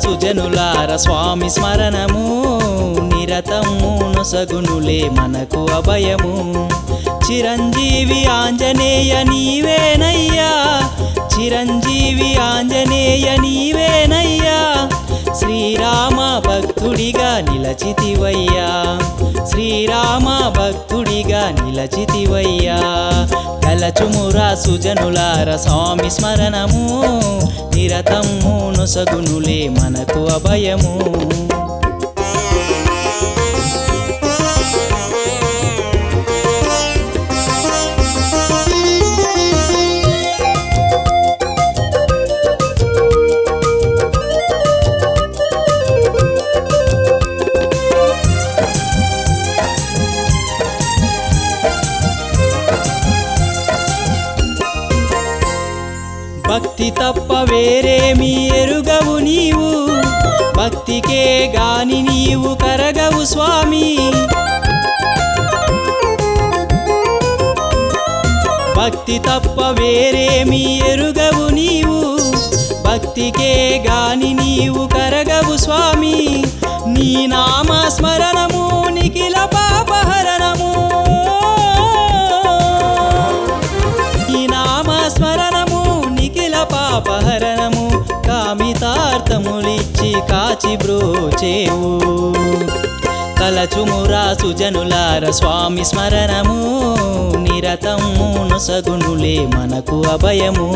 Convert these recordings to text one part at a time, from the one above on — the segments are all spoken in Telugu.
సుజనులార స్వామి స్మరణము నిరతము నొసగునులే మనకు అభయము చిరంజీవి ఆంజనేయ నీవేనయ్యా చిరంజీవి ఆంజనేయ నీవేనయ్యా శ్రీరామ భక్తుడిగా నిలచితివయ్యా శ్రీరామ భక్తుడిగా నిలచితివయ్యా కలచుమురా సుజనులార స్వామి స్మరణము నిరతము నొసగునులే మనకు అభయము భక్తి తప్ప వేరేమి ఎరుగవు నీవు భక్తికే గాని నీవు కరగవు స్వామి భక్తి తప్ప వేరేమి ఎరుగవు నీవు భక్తికే గాని నీవు కరగవు స్వామి నీ నామ స్మరణము నిఖిల పాపహరణము నీ నామ స్మరణము నిఖిల పాపహరణము కామితార్థములిచ్చి కాచి బ్రోచేవు తలచుమురా సుజనులార స్వామి స్మరణము నిరతము నొసగునులే మనకు అభయము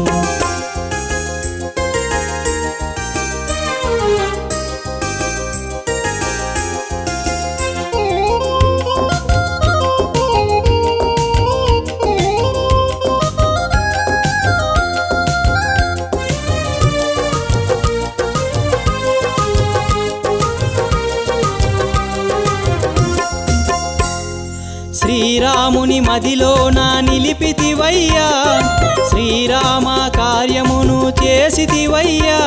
శ్రీరాముని మదిలో నా నిలిపితివయ్యా శ్రీరామ కార్యమును చేసితివయ్యా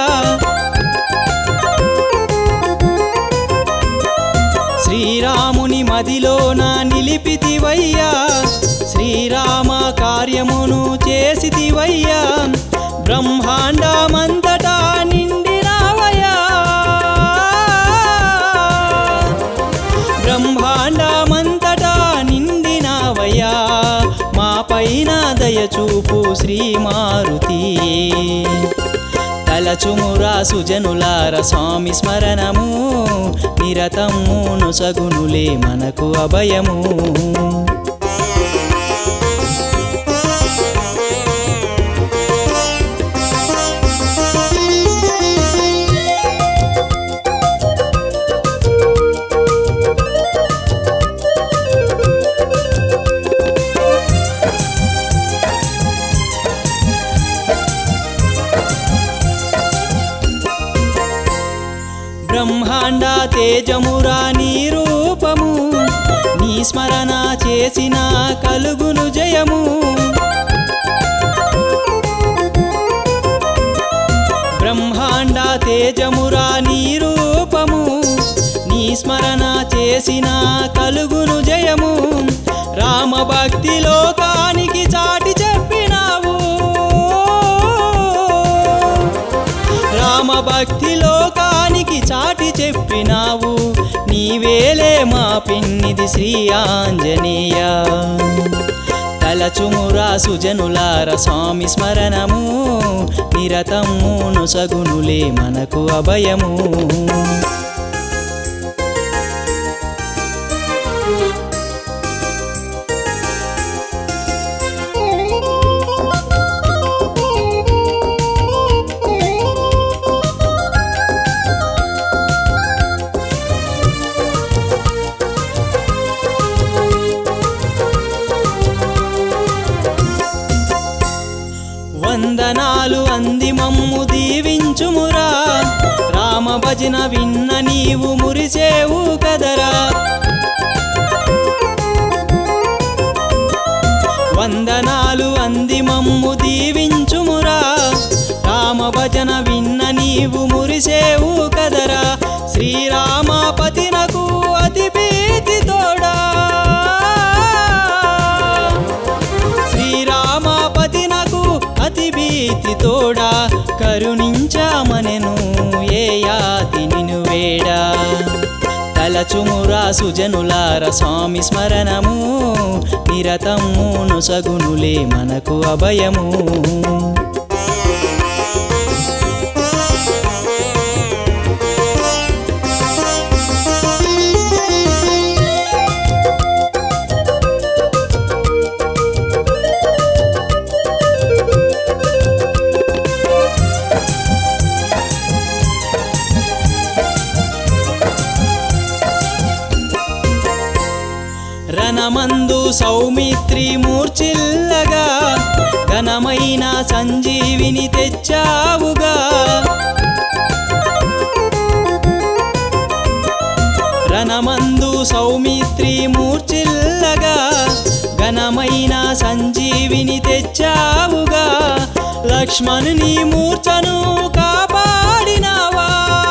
శ్రీరాముని మదిలో నా నిలిపితివయ్యా శ్రీరామ కార్యమును చేసితివయ్యా బ్రహ్మాండమంతటా నిండినావయ్యా బ్రహ్మాండమంతటా నిండినావయ్యా మా పైన దయచూపు శ్రీ మారుతి తలచుమురా సుజనులార స్వామి స్మరణము నిరతము నొసగునులే మనకు అభయము బ్రహ్మాండ తేజమురా నీ రూపము నీ స్మరణ చేసిన కలుగును జయము బ్రహ్మాండ తేజమురా నీ రూపము నీ స్మరణ చేసిన కలుగును జయము రామ భక్తి లోకానికి చాటి చెప్పినావు రామ భక్తి లోకానికి చాటి చెప్పినావు నీవేలే మా పిన్నిది శ్రీ ఆంజనేయ తలచుమురా సుజనులార స్వామి స్మరణము నిరతము నొసగునులే మనకు అభయము వందనాలు అంది మమ్ము దీవించుమురా రామ భజన విన్న నీవు మురిసేవు కదరా వందనాలు అంది మమ్ము దీవించుమురా రామ భజన విన్న నీవు మురిసేవు కదరా శ్రీరామపతినకు అతి భీతి తోడా శ్రీరామపతినకు అతి భీతి తోడా కరుణించామనెను ఏ వేడా తలచుమురా సుజనులార స్వామి స్మరణము నిరతము నొసగునులే మనకు అభయము రణమందు సౌమిత్రి మూర్చిల్లగా ఘనమైన సంజీవిని తెచ్చావుగా రణమందు సౌమిత్రి మూర్చిల్లగా ఘనమైన సంజీవిని తెచ్చావుగా లక్ష్మణుని మూర్ఛను కాపాడినావా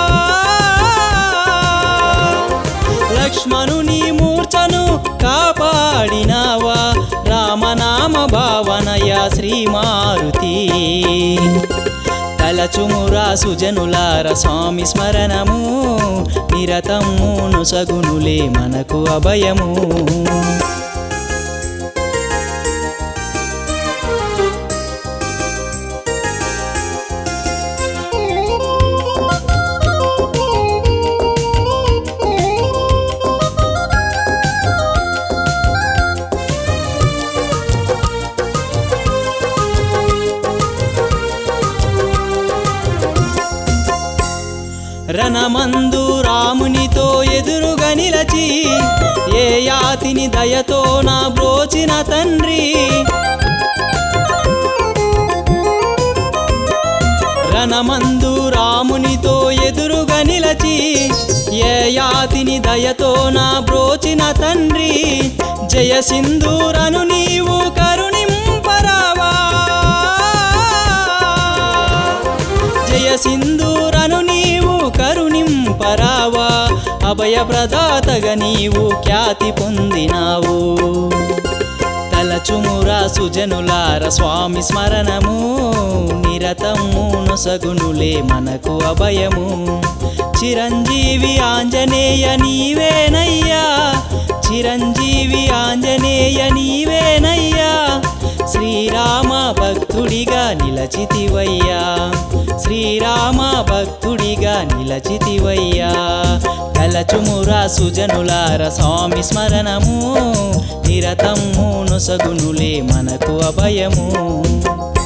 లక్ష్మణుని మూర్ఛను కాపాడినావా రామనామ భావనయ శ్రీమారుతి తలచుమురా సుజనులార స్వామి స్మరణము నిరతము నొసగునులే మనకు అభయము రణమందు రామునితో ఎదురుగా నిలచి ఏ యాతిని దయతో నా బ్రోచిన తండ్రి రణమందు రామునితో ఎదురుగా నిలచి ఏ యాతిని దయతో నా బ్రోచిన తండ్రి జయ సింధూరను నీవు కరుణింపరావా జయ సింధూరను నీవు కరుణింపరావా అభయ ప్రదాతగా నీవు ఖ్యాతి పొందినావు తలచుమురా సుజనులార స్వామి స్మరణము నిరతము నొసగునులే మనకు అభయము చిరంజీవి ఆంజనేయ నీవేనయ్యా చిరంజీవి ఆంజనేయ నీవేనయ్యా శ్రీరామ భక్తుడిగా నిలచితివయ్యా శ్రీరామ భక్తుడిగా నిలచితివయ్యా తలచుమురా సుజనులార స్వామి స్మరణము నిరతము నొసగునులే మనకు అభయము